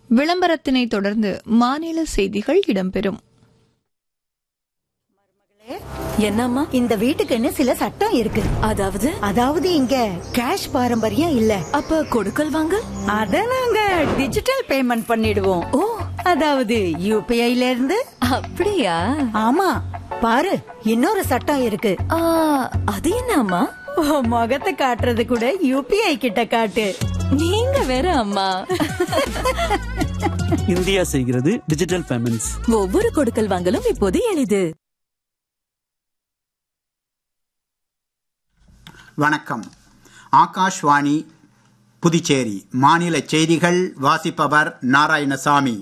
விளம்பரத்தினை தொடர்ந்து மாநில செய்திகள் இடம்பெறும் என்னம்மா இந்த வீட்டுக்குன்னு சில சட்டம் இருக்கு அதாவது அதாவது இங்க கேஷ் பாரம்பரியம் இல்ல அப்ப கொடுக்கல் வாங்க அத நாங்க டிஜிட்டல் பேமெண்ட் பண்ணிடுவோம் ஓ அதாவது யூபிஐல இருந்து அப்படியா ஆமா பாரு இன்னொரு சட்டம் இருக்கு ஆ, அது என்னம்மா உன் முகத்தை காட்டுறது கூட யூபிஐ கிட்ட காட்டு நீங்க வேற அம்மா இந்தியா செய்கிறது டிஜிட்டல் பேமெண்ட்ஸ் ஒவ்வொரு கொடுக்கல் வாங்கலும் இப்போது எளிது வணக்கம் ஆகாஷ்வாணி புதுச்சேரி மாநில செய்திகள் வாசிப்பவர் நாராயணசாமி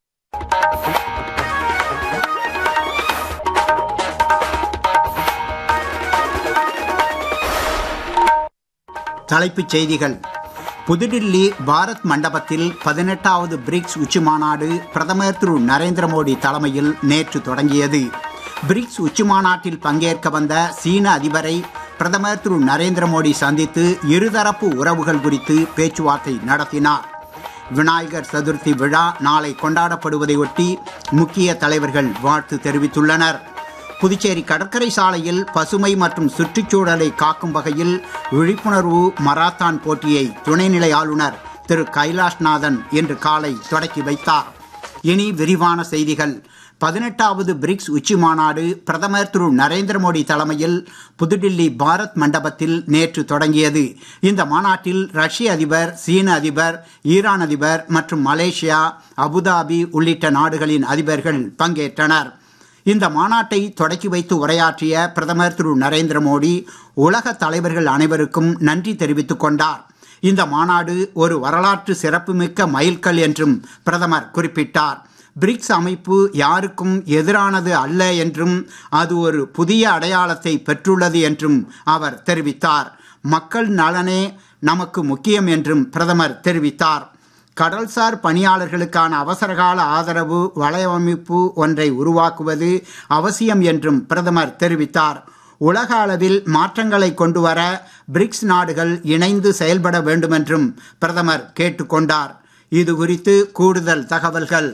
தலைப்புச் செய்திகள் புதுடில்லி பாரத் மண்டபத்தில் பதினெட்டாவது பிரிக்ஸ் உச்சி மாநாடு பிரதமர் திரு நரேந்திர மோடி தலைமையில் நேற்று தொடங்கியது பிரிக்ஸ் உச்சி மாநாட்டில் பங்கேற்க வந்த சீன அதிபரை பிரதமர் திரு நரேந்திர மோடி சந்தித்து இருதரப்பு உறவுகள் குறித்து பேச்சுவார்த்தை நடத்தினார் விநாயகர் சதுர்த்தி விழா நாளை கொண்டாடப்படுவதையொட்டி முக்கிய தலைவர்கள் வாழ்த்து தெரிவித்துள்ளனர் புதுச்சேரி கடற்கரை சாலையில் பசுமை மற்றும் சுற்றுச்சூழலை காக்கும் வகையில் விழிப்புணர்வு மராத்தான் போட்டியை துணைநிலை ஆளுநர் திரு கைலாஷ்நாதன் இன்று காலை தொடக்கி வைத்தார் இனி விரிவான செய்திகள் பதினெட்டாவது பிரிக்ஸ் உச்சி மாநாடு பிரதமர் திரு நரேந்திர மோடி தலைமையில் புதுடில்லி பாரத் மண்டபத்தில் நேற்று தொடங்கியது இந்த மாநாட்டில் ரஷ்ய அதிபர் சீன அதிபர் ஈரான் அதிபர் மற்றும் மலேசியா அபுதாபி உள்ளிட்ட நாடுகளின் அதிபர்கள் பங்கேற்றனர் இந்த மாநாட்டை தொடக்கி வைத்து உரையாற்றிய பிரதமர் திரு நரேந்திர மோடி உலக தலைவர்கள் அனைவருக்கும் நன்றி தெரிவித்துக் கொண்டார் இந்த மாநாடு ஒரு வரலாற்று சிறப்புமிக்க மைல்கல் என்றும் பிரதமர் குறிப்பிட்டார் பிரிக்ஸ் அமைப்பு யாருக்கும் எதிரானது அல்ல என்றும் அது ஒரு புதிய அடையாளத்தை பெற்றுள்ளது என்றும் அவர் தெரிவித்தார் மக்கள் நலனே நமக்கு முக்கியம் என்றும் பிரதமர் தெரிவித்தார் கடல்சார் பணியாளர்களுக்கான அவசரகால ஆதரவு வலையமைப்பு ஒன்றை உருவாக்குவது அவசியம் என்றும் பிரதமர் தெரிவித்தார் உலக அளவில் மாற்றங்களை கொண்டுவர பிரிக்ஸ் நாடுகள் இணைந்து செயல்பட வேண்டுமென்றும் பிரதமர் கேட்டுக்கொண்டார் இது குறித்து கூடுதல் தகவல்கள்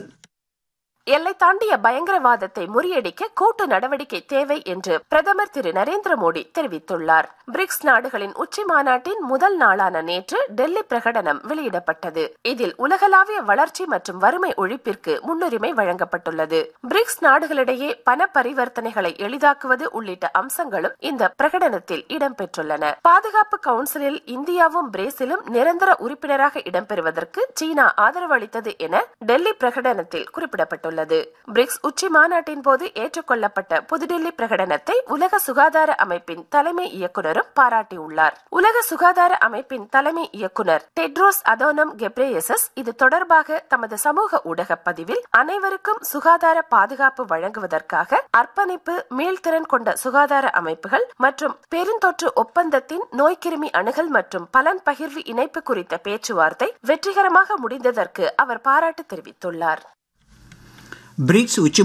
எல்லை தாண்டிய பயங்கரவாதத்தை முறியடிக்க கூட்டு நடவடிக்கை தேவை என்று பிரதமர் திரு நரேந்திர மோடி தெரிவித்துள்ளார் பிரிக்ஸ் நாடுகளின் உச்சி மாநாட்டின் முதல் நாளான நேற்று டெல்லி பிரகடனம் வெளியிடப்பட்டது இதில் உலகளாவிய வளர்ச்சி மற்றும் வறுமை ஒழிப்பிற்கு முன்னுரிமை வழங்கப்பட்டுள்ளது பிரிக்ஸ் நாடுகளிடையே பண பரிவர்த்தனைகளை எளிதாக்குவது உள்ளிட்ட அம்சங்களும் இந்த பிரகடனத்தில் இடம்பெற்றுள்ளன பாதுகாப்பு கவுன்சிலில் இந்தியாவும் பிரேசிலும் நிரந்தர உறுப்பினராக இடம்பெறுவதற்கு சீனா ஆதரவு அளித்தது என டெல்லி பிரகடனத்தில் குறிப்பிடப்பட்டுள்ளது உள்ளது பிரிக்ஸ் உச்சி மாநாட்டின் போது ஏற்றுக்கொள்ளப்பட்ட புதுடில்லி பிரகடனத்தை உலக சுகாதார அமைப்பின் தலைமை இயக்குநரும் பாராட்டியுள்ளார் உலக சுகாதார அமைப்பின் தலைமை இயக்குநர் டெட்ரோஸ் அதோனம் கெப்ரேயசஸ் இது தொடர்பாக தமது சமூக ஊடக பதிவில் அனைவருக்கும் சுகாதார பாதுகாப்பு வழங்குவதற்காக அர்ப்பணிப்பு மீள்திறன் கொண்ட சுகாதார அமைப்புகள் மற்றும் பெருந்தொற்று ஒப்பந்தத்தின் நோய்க்கிருமி அணுகல் மற்றும் பலன் பகிர்வு இணைப்பு குறித்த பேச்சுவார்த்தை வெற்றிகரமாக முடிந்ததற்கு அவர் பாராட்டு தெரிவித்துள்ளார் பிரிக்ஸ் உச்சி